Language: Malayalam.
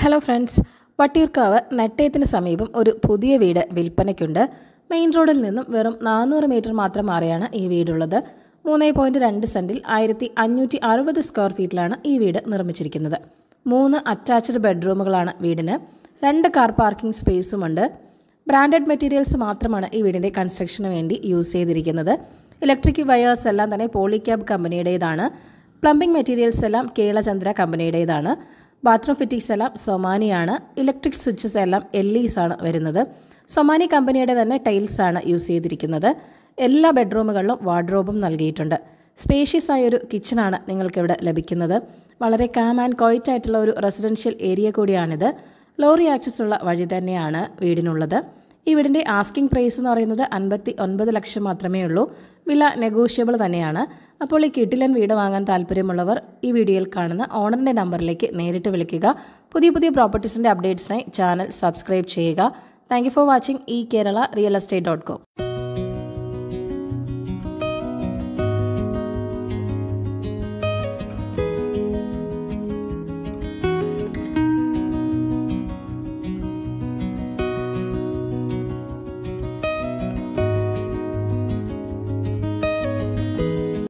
ഹലോ ഫ്രണ്ട്സ് വട്ടിയൂർക്കാവ് നെട്ടയത്തിന് സമീപം ഒരു പുതിയ വീട് വിൽപ്പനയ്ക്കുണ്ട് മെയിൻ റോഡിൽ നിന്നും വെറും നാനൂറ് മീറ്റർ മാത്രം മാറിയാണ് ഈ വീടുള്ളത് മൂന്ന് പോയിൻറ്റ് രണ്ട് സെൻറ്റിൽ ആയിരത്തി അഞ്ഞൂറ്റി അറുപത് സ്ക്വയർ ഫീറ്റിലാണ് ഈ വീട് നിർമ്മിച്ചിരിക്കുന്നത് മൂന്ന് അറ്റാച്ച്ഡ് ബെഡ്റൂമുകളാണ് വീടിന് രണ്ട് കാർ പാർക്കിംഗ് സ്പേസുമുണ്ട് ബ്രാൻഡഡ് മെറ്റീരിയൽസ് മാത്രമാണ് ഈ വീടിൻ്റെ കൺസ്ട്രക്ഷന് വേണ്ടി യൂസ് ചെയ്തിരിക്കുന്നത് ഇലക്ട്രിക് വയേഴ്സ് എല്ലാം തന്നെ പോളിക്യാബ് കമ്പനിയുടേതാണ് പ്ലംബിംഗ് മെറ്റീരിയൽസ് എല്ലാം കേളചന്ദ്ര കമ്പനിയുടേതാണ് ബാത്റൂം ഫിറ്റിംഗ്സ് എല്ലാം സൊമാനിയാണ് ഇലക്ട്രിക് സ്വിച്ചസ് എല്ലാം എൽ ആണ് വരുന്നത് സൊമാനി കമ്പനിയുടെ തന്നെ ടൈൽസ് ആണ് യൂസ് ചെയ്തിരിക്കുന്നത് എല്ലാ ബെഡ്റൂമുകളിലും വാർഡ്രോബും നൽകിയിട്ടുണ്ട് സ്പേഷ്യസ് ആയ ഒരു കിച്ചണാണ് നിങ്ങൾക്കിവിടെ ലഭിക്കുന്നത് വളരെ കാം ആൻഡ് ക്വയറ്റ് ആയിട്ടുള്ള ഒരു റെസിഡൻഷ്യൽ ഏരിയ കൂടിയാണിത് ലോറി ആക്സസ് ഉള്ള വഴി തന്നെയാണ് വീടിനുള്ളത് ഈ വീടിൻ്റെ ആസ്കിംഗ് പ്രൈസ് എന്ന് പറയുന്നത് അൻപത്തി ഒൻപത് ലക്ഷം മാത്രമേ ഉള്ളൂ വില നെഗോഷ്യബിൾ തന്നെയാണ് അപ്പോൾ ഈ കിട്ടിലൻ വീട് വാങ്ങാൻ താല്പര്യമുള്ളവർ ഈ വീഡിയോയിൽ കാണുന്ന ഓണറിൻ്റെ നമ്പറിലേക്ക് നേരിട്ട് വിളിക്കുക പുതിയ പുതിയ പ്രോപ്പർട്ടീസിൻ്റെ അപ്ഡേറ്റ്സിനായി ചാനൽ സബ്സ്ക്രൈബ് ചെയ്യുക താങ്ക് ഫോർ വാച്ചിങ് ഈ Kerala real estate dot com